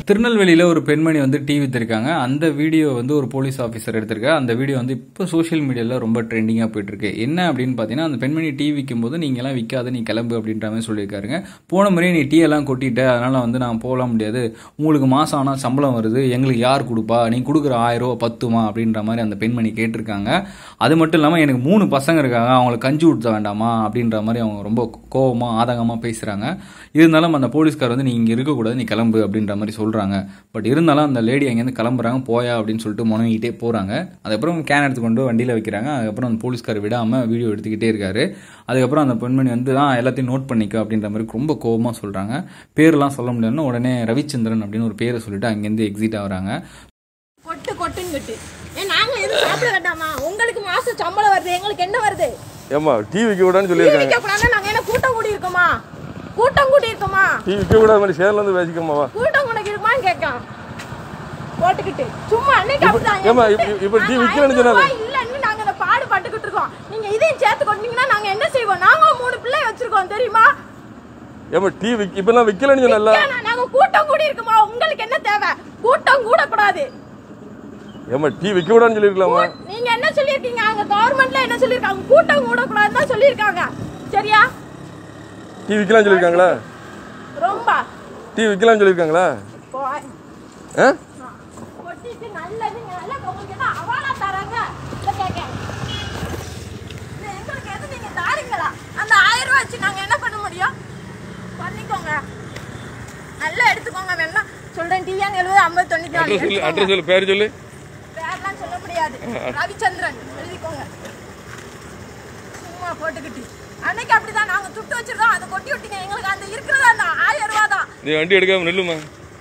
திருநெல்வேலியில் ஒரு பெண்மணி வந்து டிவி வித்திருக்காங்க அந்த வீடியோ வந்து ஒரு போலீஸ் ஆஃபீஸர் எடுத்திருக்க அந்த வீடியோ வந்து இப்போ சோஷியல் மீடியாவில் ரொம்ப ட்ரெண்டிங்காக போயிட்டு இருக்கு என்ன அப்படின்னு பார்த்தீங்கன்னா அந்த பெண்மணி டீ விற்கும் போது நீங்க எல்லாம் விற்காத நீ கிளம்பு அப்படின்ற மாதிரி சொல்லியிருக்காருங்க போன முறையே நீ டீ எல்லாம் கொட்டிட்ட அதனால வந்து நான் போகலாம் முடியாது உங்களுக்கு மாசம் ஆனால் சம்பளம் வருது எங்களுக்கு யார் கொடுப்பா நீ கொடுக்குற ஆயிரம் ரூபா பத்துமா அப்படின்ற மாதிரி அந்த பெண்மணி கேட்டிருக்காங்க அது மட்டும் இல்லாமல் எனக்கு மூணு பசங்க இருக்காங்க அவங்களுக்கு கஞ்சி ஊற்ற வேண்டாமா அப்படின்ற மாதிரி அவங்க ரொம்ப கோவமா ஆதங்கமாக பேசுகிறாங்க இருந்தாலும் அந்த போலீஸ்கார் வந்து நீ இங்கே இருக்கக்கூடாது நீ கிளம்பு அப்படின்ற மாதிரி சொல்கிறாங்க பட் இருந்தாலும் அந்த லேடி அங்கேருந்து கிளம்புறாங்க போயா அப்படின்னு சொல்லிட்டு முனங்கிட்டே போகிறாங்க அதுக்கப்புறம் கேன் எடுத்து கொண்டு வண்டியில் வைக்கிறாங்க அதுக்கப்புறம் அந்த போலீஸ்கார் விடாமல் வீடியோ எடுத்துக்கிட்டே இருக்காரு அதுக்கப்புறம் அந்த பெண்மணி வந்து தான் எல்லாத்தையும் நோட் பண்ணிக்க அப்படின்ற மாதிரி ரொம்ப கோவமாக சொல்கிறாங்க பேர்லாம் சொல்ல முடியாதுன்னு உடனே ரவிச்சந்திரன் அப்படின்னு ஒரு பேரை சொல்லிட்டு அங்கேருந்து எக்ஸிட் ஆகுறாங்க கொட்டு கொட்டுன்னு கொட்டு ஏன் நாங்க எதுவும் சாப்பிட வேண்டாமா உங்களுக்கு மாசம் சம்பளம் வருது எங்களுக்கு என்ன வருது ஏம்மா டீ விற்க கூடாதுன்னு டீ சொல்லியிருக்காங்க விற்க கூடாது நாங்க என்ன கூட்டம் கூடி இருக்கோமா கூட்டம் கூடி இருக்கோமா டீ விற்க கூடாது மாதிரி சேர்ல இருந்து பேசிக்கம்மாவா கூட்டம் கூட இருக்குமான்னு கேட்கான் போட்டுக்கிட்டு சும்மா அன்னைக்கு அப்படிதான் ஏம்மா, இப்ப- இப்ப டீ விக்கலன்னு சொன்னாரு. ரூபாய் இல்லன்னு நாங்க இந்த பாடு பட்டுக்கிட்டு இருக்கோம் நீங்க இதையும் சேர்த்து கொண்டீங்கன்னா நாங்க என்ன செய்வோம் நாங்க மூணு பிள்ளை வச்சிருக்கோம் தெரியுமா ஏம்மா டீ விக் இப்பெல்லாம் விற்கலன்னு சொன்னல ஏன்னா, நாங்க கூட்டம் கூடி இருக்குமா உங்களுக்கு என்ன தேவை கூட்டம் கூட கூடாது ஏம்மா டீ விற்க கூடாதுன்னு சொல்லியிருக்கலாமா நீங்க என்ன சொல்லிருக்கீங்க அங்க கவர்மெண்ட்ல என்ன சொல்லிருக்காங்க கூட்டம் கூட கூடாதுன்னு தான் சொல்லிருக்காங்க சரியா டீ விற்கலாம்னு சொல்லியிருக்காங்களா ரொம்ப டீ விற்கலாம்னு சொல்லியிருக்காங்களா போய். ஆ கொட்டிட்டு நல்லது நல்ல உங்களுக்கு என்ன அவாலா தராங்க இதை கேட்க இது எங்களுக்கு எது நீங்க தாரீங்களா அந்த ஆயிரம் ரூபாய் வச்சு நாங்க என்ன பண்ண முடியும் பண்ணிக்கோங்க நல்லா எடுத்துக்கோங்க வேணா சொல்றேன் டிஎன் எழுபது ஐம்பது தொண்ணூத்தி நாலு அட்ரஸ் சொல்லு அட்ரஸ் சொல்லு பேர் சொல்லு பேர்லாம் சொல்ல முடியாது ரவிச்சந்திரன் எழுதிக்கோங்க சும்மா போட்டுக்கிட்டு அன்னைக்கு அப்படிதான் நாங்க துட்டு வச்சிருந்தோம் அதை கொட்டி விட்டீங்க எங்களுக்கு அந்த இருக்கிறது அந்த ஆயிரம் ரூபாய் தான் நீ வண்டி எடுக்காம நில்லுமா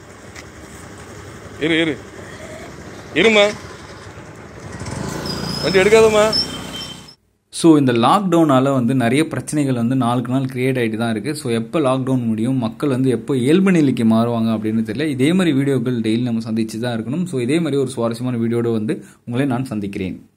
இரு இரு இருமா வண்டி எடுக்காதம்மா ஸோ இந்த லாக்டவுனால் வந்து நிறைய பிரச்சனைகள் வந்து நாளுக்கு நாள் கிரியேட் ஆகிட்டு தான் இருக்குது ஸோ எப்போ லாக்டவுன் முடியும் மக்கள் வந்து எப்போ இயல்பு நிலைக்கு மாறுவாங்க அப்படின்னு தெரியல இதே மாதிரி வீடியோக்கள் டெய்லி நம்ம சந்திச்சு தான் இருக்கணும் ஸோ இதே மாதிரி ஒரு சுவாரஸ்யமான வீடியோட வந்து உங்களை நான் சந்திக்கிறேன்